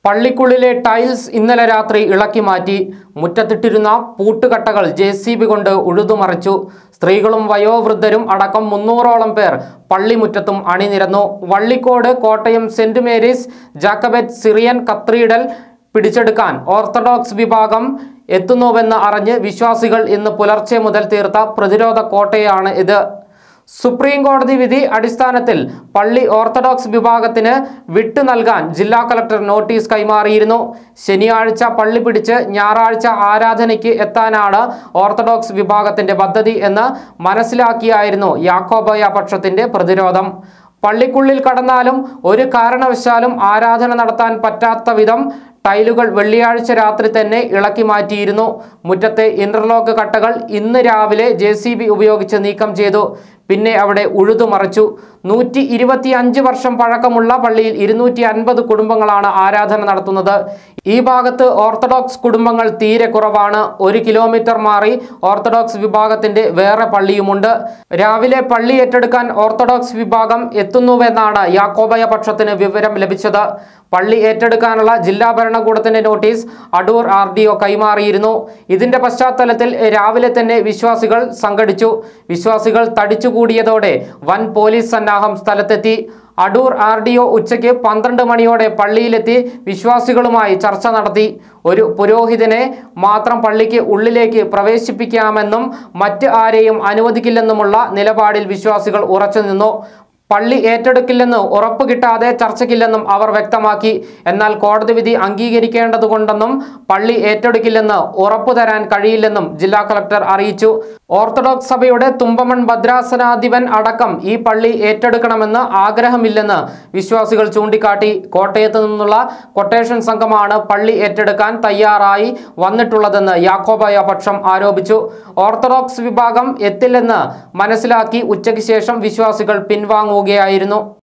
പള്ളിക്കുള്ളിലെ tiles ഇന്നലെ രാത്രി ഇളക്കി മാറ്റി മുറ്റത്തിട്ടിരുന്ന പൂട്ടുകട്ടകൾ ജെ സി ബി കൊണ്ട് ഉഴുതുമറിച്ചു സ്ത്രീകളും വയോവൃദ്ധരും അടക്കം മുന്നൂറോളം പേർ പള്ളിമുറ്റത്തും അണിനിരന്നു Vallikode Kottayam saint Mary's Jacobite Syrian cathedral പിടിച്ചെടുക്കാൻ ഓർത്തഡോക്സ് വിഭാഗം എത്തുന്നുവെന്ന് അറിഞ്ഞ് വിശ്വാസികൾ ഇന്ന് പുലർച്ചെ മുതൽ തീർത്ത പ്രതിരോധ കോട്ടയാണ് ഇത് സുപ്രീം കോടതി വിധി അടിസ്ഥാനത്തിൽ പള്ളി ഓർത്തഡോക്സ് വിഭാഗത്തിന് വിട്ടു നൽകാൻ ജില്ലാ കളക്ടർ നോട്ടീസ് കൈമാറിയിരുന്നു ശനിയാഴ്ച പള്ളി പിടിച്ച് ഞായറാഴ്ച ആരാധനയ്ക്ക് എത്താനാണ് ഓർത്തഡോക്സ് വിഭാഗത്തിന്റെ പദ്ധതി എന്ന് മനസ്സിലാക്കിയായിരുന്നു യാക്കോബയ പക്ഷത്തിന്റെ പ്രതിരോധം പള്ളിക്കുള്ളിൽ കടന്നാലും ഒരു കാരണവശാലും ആരാധന നടത്താൻ പറ്റാത്ത വിധം ടൈലുകൾ വെള്ളിയാഴ്ച രാത്രി തന്നെ ഇളക്കി മാറ്റിയിരുന്നു മുറ്റത്തെ ഇന്റർലോക്ക് കട്ടകൾ ഇന്ന് രാവിലെ ജെ ഉപയോഗിച്ച് നീക്കം ചെയ്തു പിന്നെ അവിടെ ഉഴുതുമറിച്ചു നൂറ്റി ഇരുപത്തി അഞ്ച് വർഷം പഴക്കമുള്ള പള്ളിയിൽ ഇരുന്നൂറ്റി അൻപത് കുടുംബങ്ങളാണ് ആരാധന നടത്തുന്നത് ഈ ഭാഗത്ത് ഓർത്തഡോക്സ് കുടുംബങ്ങൾ തീരെ കുറവാണ് ഒരു കിലോമീറ്റർ മാറി ഓർത്തഡോക്സ് വിഭാഗത്തിന്റെ വേറെ പള്ളിയുമുണ്ട് രാവിലെ പള്ളി ഏറ്റെടുക്കാൻ ഓർത്തഡോക്സ് വിഭാഗം എത്തുന്നുവെന്നാണ് യാക്കോബയ പക്ഷത്തിന് വിവരം ലഭിച്ചത് പള്ളി ഏറ്റെടുക്കാനുള്ള ജില്ലാ ഭരണകൂടത്തിന്റെ notice Adoor R D O കൈമാറിയിരുന്നു ഇതിന്റെ പശ്ചാത്തലത്തിൽ രാവിലെ തന്നെ വിശ്വാസികൾ സംഘടിച്ചു വിശ്വാസികൾ തടിച്ചുകൂടിയതോടെ വൻ പോലീസ് സന്നാഹം സ്ഥലത്തെത്തി അടൂർ ആർ ഡി ഒ ഉച്ചയ്ക്ക് പന്ത്രണ്ട് മണിയോടെ പള്ളിയിലെത്തി വിശ്വാസികളുമായി ചർച്ച നടത്തി ഒരു പുരോഹിതനെ മാത്രം പള്ളിക്ക് ഉള്ളിലേക്ക് പ്രവേശിപ്പിക്കാമെന്നും മറ്റ് ആരെയും അനുവദിക്കില്ലെന്നുമുള്ള നിലപാടിൽ വിശ്വാസികൾ ഉറച്ചു നിന്നു പള്ളി ഏറ്റെടുക്കില്ലെന്ന് ഉറപ്പ് കിട്ടാതെ ചർച്ചയ്ക്കില്ലെന്നും അവർ വ്യക്തമാക്കി എന്നാൽ കോടതി വിധി അംഗീകരിക്കേണ്ടതുകൊണ്ടെന്നും പള്ളി ഏറ്റെടുക്കില്ലെന്ന് ഉറപ്പു തരാൻ കഴിയില്ലെന്നും ജില്ലാ കളക്ടർ അറിയിച്ചു ഓർത്തഡോക്സ് സഭയുടെ തുമ്പമൺ ഭദ്രാസനാധിപൻ അടക്കം ഈ പള്ളി ഏറ്റെടുക്കണമെന്ന് ആഗ്രഹമില്ലെന്ന് വിശ്വാസികൾ ചൂണ്ടിക്കാട്ടി കോട്ടയത്ത് നിന്നുള്ള കൊട്ടേഷൻ സംഘമാണ് പള്ളി ഏറ്റെടുക്കാൻ തയ്യാറായി വന്നിട്ടുള്ളതെന്ന് യാക്കോബായ പക്ഷം ആരോപിച്ചു ഓർത്തഡോക്സ് വിഭാഗം എത്തില്ലെന്ന് മനസ്സിലാക്കി ഉച്ചയ്ക്ക് ശേഷം വിശ്വാസികൾ പിൻവാങ്ങുകയായിരുന്നു